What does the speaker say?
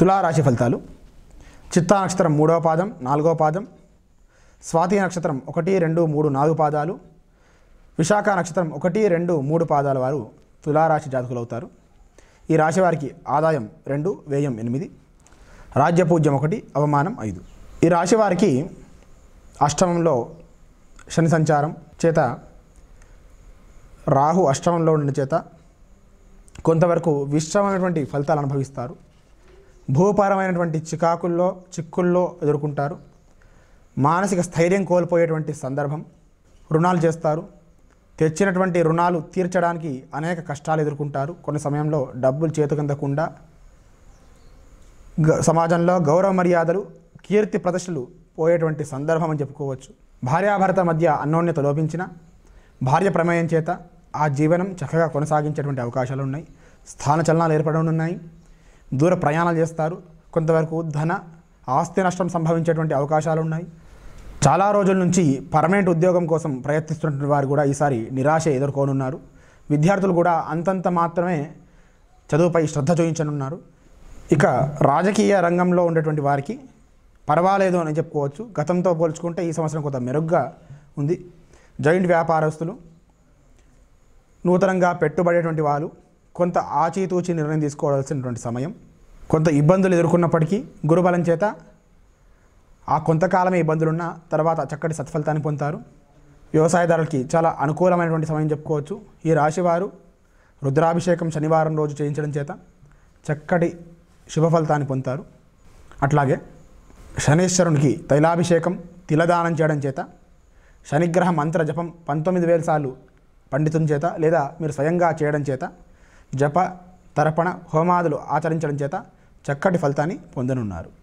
తులారాశి ఫలితాలు చిత్తా నక్షత్రం మూడవ పాదం నాలుగవ పాదం స్వాతి నక్షత్రం ఒకటి రెండు మూడు నాలుగు పాదాలు విశాఖ నక్షత్రం ఒకటి రెండు మూడు పాదాల వారు తులారాశి జాతకులు అవుతారు ఈ రాశి వారికి ఆదాయం రెండు వ్యయం ఎనిమిది రాజ్యపూజ్యం ఒకటి అవమానం ఐదు ఈ రాశి వారికి అష్టమంలో శని సంచారం చేత రాహు అష్టమంలో ఉండిన చేత కొంతవరకు విశ్రమైనటువంటి ఫలితాలు అనుభవిస్తారు భూపరమైనటువంటి చికాకుల్లో చిక్కుల్లో ఎదుర్కొంటారు మానసిక స్థైర్యం కోల్పోయేటువంటి సందర్భం రుణాలు చేస్తారు తెచ్చినటువంటి రుణాలు తీర్చడానికి అనేక కష్టాలు ఎదుర్కొంటారు కొన్ని సమయంలో డబ్బులు చేతికందకుండా గ- సమాజంలో గౌరవ మర్యాదలు కీర్తి ప్రదర్శనలు పోయేటువంటి సందర్భం అని చెప్పుకోవచ్చు భార్యాభర్త మధ్య అన్యోన్యత లోపించిన భార్య ప్రమేయం చేత ఆ జీవనం చక్కగా కొనసాగించేటువంటి అవకాశాలు ఉన్నాయి స్థాన చలనాలు ఏర్పడనున్నాయి దూర ప్రయాణాలు చేస్తారు కొంతవరకు ధన ఆస్తి నష్టం సంభవించేటువంటి అవకాశాలు ఉన్నాయి చాలా రోజుల నుంచి పర్మనెంట్ ఉద్యోగం కోసం ప్రయత్నిస్తున్నటువంటి వారు కూడా ఈసారి నిరాశ ఎదుర్కోనున్నారు విద్యార్థులు కూడా అంతంత మాత్రమే చదువుపై శ్రద్ధ చూపించనున్నారు ఇక రాజకీయ రంగంలో ఉండేటువంటి వారికి పర్వాలేదు అని చెప్పుకోవచ్చు గతంతో పోల్చుకుంటే ఈ సంవత్సరం కొంత మెరుగ్గా ఉంది జాయింట్ వ్యాపారస్తులు నూతనంగా పెట్టుబడేటువంటి వాళ్ళు కొంత ఆచితూచి నిర్ణయం తీసుకోవాల్సినటువంటి సమయం కొంత ఇబ్బందులు ఎదుర్కొన్నప్పటికీ గురుబలం చేత ఆ కొంతకాలమే ఇబ్బందులున్న తర్వాత చక్కటి సత్ఫలితాన్ని పొందుతారు వ్యవసాయదారులకి చాలా అనుకూలమైనటువంటి సమయం చెప్పుకోవచ్చు ఈ రాశివారు రుద్రాభిషేకం శనివారం రోజు చేయించడం చేత చక్కటి శుభ ఫలితాన్ని పొందుతారు అట్లాగే శనీశ్వరునికి తైలాభిషేకం తిలదానం చేయడం చేత శనిగ్రహ మంత్ర జపం పంతొమ్మిది వేల సార్లు పండితుని చేత లేదా మీరు స్వయంగా చేయడం చేత జప తర్పణ హోమాదులు ఆచరించడం చేత చక్కటి ఫలితాన్ని పొందనున్నారు